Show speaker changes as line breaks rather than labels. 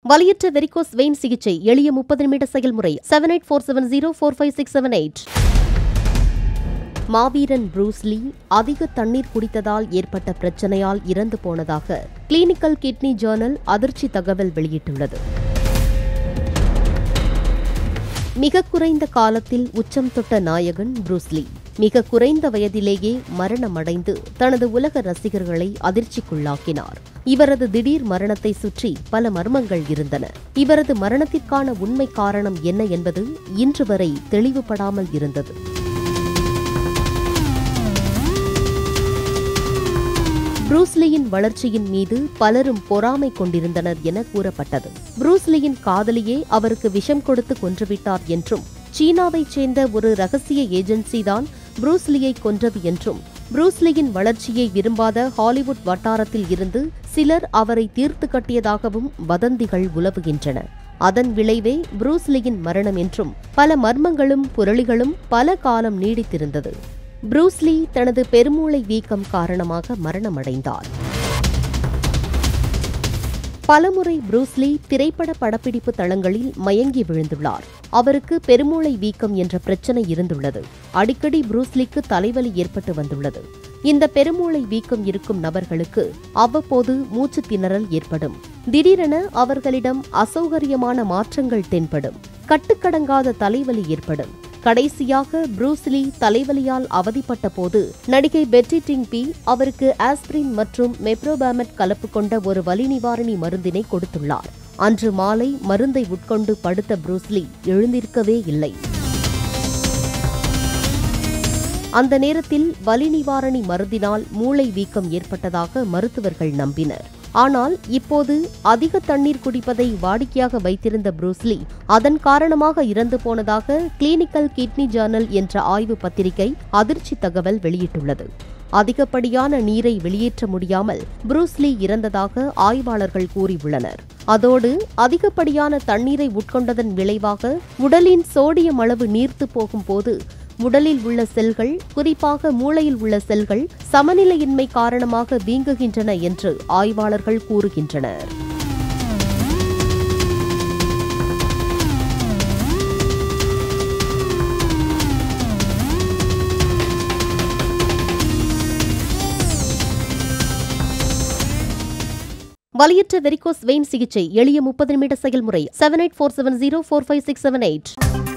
வலியற்ற varicose vein சிகிச்சை எளிய முப்பது நிமிட செயல்முறை seven eight four seven zero four five six seven eight மாவீரன் ப்ரூஸ்லி அதிக தண்ணீர் குடித்ததால் ஏற்பட்ட பிரச்சனையால் இறந்து போனதாக கிளினிக்கல் கிட்னி ஜேர்னல் அதிர்ச்சி தகவல் வெளியிட்டுள்ளது மிக குறைந்த காலத்தில் உச்சம் தொட்ட நாயகன் புரூஸ்லி மிக குறைந்த வயதிலேயே மரணமடைந்து தனது உலக ரசிகர்களை அதிர்ச்சிக்குள்ளாக்கினார் இவரது திடீர் மரணத்தை சுற்றி பல மர்மங்கள் இருந்தன இவரது மரணத்திற்கான உண்மை காரணம் என்ன என்பது இன்று வரை தெளிவுபடாமல் இருந்தது புரூஸ்லியின் வளர்ச்சியின் மீது பலரும் பொறாமை கொண்டிருந்தனர் என கூறப்பட்டது புரூஸ்லியின் காதலியே அவருக்கு விஷம் கொடுத்து கொன்றுவிட்டார் என்றும் சீனாவைச் சேர்ந்த ஒரு ரகசிய ஏஜென்சிதான் புரூஸ்லியை கொன்றது என்றும் புரூஸ்லியின் வளர்ச்சியை விரும்பாத ஹாலிவுட் வட்டாரத்தில் இருந்து சிலர் அவரை தீர்த்து கட்டியதாகவும் வதந்திகள் உலவுகின்றன அதன் விளைவே புரூஸ்லியின் மரணம் என்றும் பல மர்மங்களும் புரளிகளும் பல காலம் நீடித்திருந்தது புரூஸ்லி தனது பெருமூளை வீக்கம் காரணமாக மரணமடைந்தார் பலமுறை புரூஸ்லி திரைப்பட படப்பிடிப்பு தளங்களில் மயங்கி விழுந்துள்ளார் அவருக்கு பெருமூளை வீக்கம் என்ற பிரச்சனை இருந்துள்ளது அடிக்கடி புரூஸ்லிக்கு தலைவலி ஏற்பட்டு வந்துள்ளது இந்த பெருமூளை வீக்கம் இருக்கும் நபர்களுக்கு அவ்வப்போது மூச்சு திணறல் ஏற்படும் திடீரென அவர்களிடம் அசௌகரியமான மாற்றங்கள் தென்படும் கட்டுக்கடங்காத தலைவலி ஏற்படும் கடைசியாக புரூஸ்லி தலைவலியால் அவதிப்பட்ட போது நடிகை பெட்டி டிங்பி அவருக்கு ஆஸ்பிரின் மற்றும் மெப்ரோபாமெட் கலப்பு கொண்ட ஒரு வலி நிவாரணி மருந்தினை கொடுத்துள்ளார் அன்று மாலை மருந்தை உட்கொண்டு படுத்த புரூஸ்லி எழுந்திருக்கவே இல்லை அந்த நேரத்தில் வலி நிவாரணி மருந்தினால் மூளை வீக்கம் ஏற்பட்டதாக மருத்துவர்கள் நம்பினர் ஆனால் இப்போது அதிக தண்ணீர் குடிப்பதை வாடிக்கையாக வைத்திருந்த புரூஸ்லி அதன் காரணமாக இறந்து போனதாக கிளினிக்கல் கிட்னி ஜேர்னல் என்ற ஆய்வு பத்திரிகை அதிர்ச்சி தகவல் வெளியிட்டுள்ளது அதிகப்படியான நீரை வெளியேற்ற முடியாமல் புரூஸ்லி இறந்ததாக ஆய்வாளர்கள் கூறியுள்ளனர் அதோடு அதிகப்படியான தண்ணீரை உட்கொண்டதன் விளைவாக உடலின் சோடியம் அளவு நீர்த்து போகும்போது உடலில் உள்ள செல்கள் குறிப்பாக மூளையில் உள்ள செல்கள் சமநிலையின்மை காரணமாக வீங்குகின்றன என்று ஆய்வாளர்கள் கூறுகின்றனர் வலியற்ற வெரிகோஸ் வெயின் சிகிச்சை எளிய முப்பது நிமிட செயல்முறை seven eight four seven zero four five six seven eight